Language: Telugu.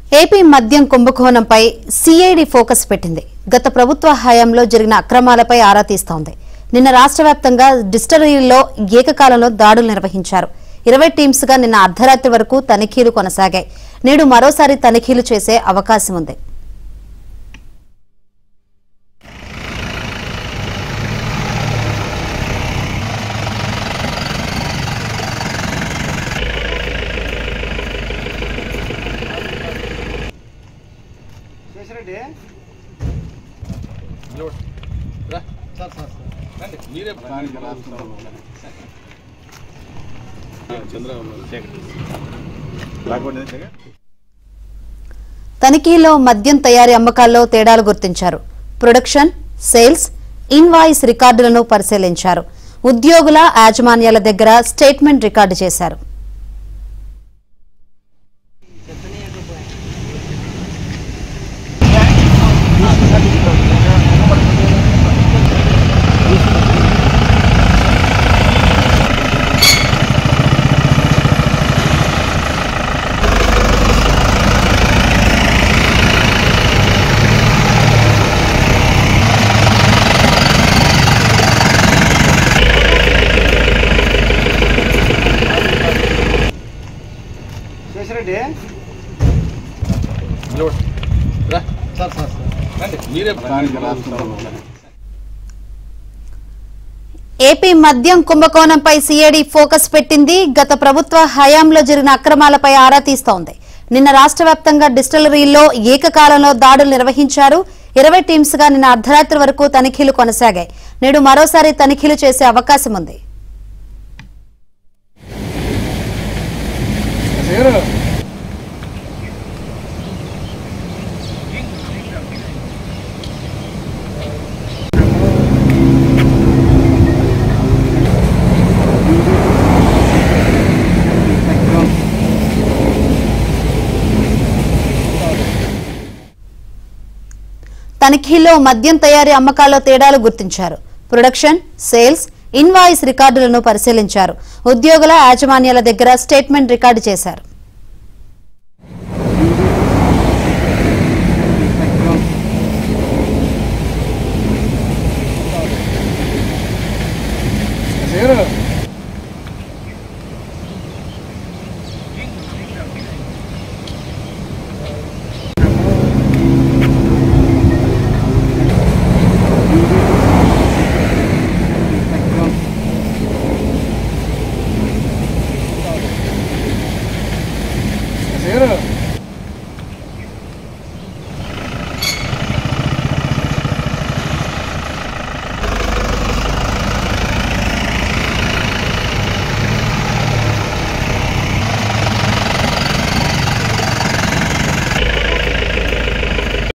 ఏపీ మద్యం కుంభకోణంపై సిఐడి ఫోకస్ పెట్టింది గత ప్రభుత్వ హయాంలో జరిగిన అక్రమాలపై ఆరా తీస్తోంది నిన్న రాష్ట్ర వ్యాప్తంగా డిస్టరీల్లో ఏకకాలంలో దాడులు నిర్వహించారు ఇరవై టీమ్స్ గా నిన్న అర్ధరాత్రి వరకు తనిఖీలు కొనసాగాయి నేడు మరోసారి తనిఖీలు చేసే అవకాశం ఉంది శేషరెడ్డి మీరే తనిఖీలో మద్యం తయారీ అమ్మకాల్లో తేడాలు గుర్తించారు ప్రొడక్షన్ సేల్స్ ఇన్వాయిస్ రికార్డులను పరిశీలించారు ఉద్యోగుల యాజమాన్యాల దగ్గర స్టేట్మెంట్ రికార్డు చేశారు శేషరెడ్డి మీరే ఏపీ మద్యం కుంభకోణంపై సిఐడి ఫోకస్ పెట్టింది గత ప్రభుత్వ హయాంలో జరిగిన అక్రమాలపై ఆరా తీస్తోంది నిన్న రాష్ట్ర వ్యాప్తంగా డిస్టిలరీల్లో ఏకకాలంలో దాడులు నిర్వహించారు ఇరవై టీమ్స్ గా నిన్న అర్ధరాత్రి వరకు తనిఖీలు కొనసాగాయి నేడు మరోసారి తనిఖీలు చేసే అవకాశం ఉంది తనిఖీల్లో మద్యం తయారీ అమ్మకాల్లో తేడాలు గుర్తించారు ప్రొడక్షన్ సేల్స్ ఇన్వాయిస్ రికార్డులను పరిశీలించారు ఉద్యోగుల యాజమాన్యాల దగ్గర స్టేట్మెంట్ రికార్డు చేశారు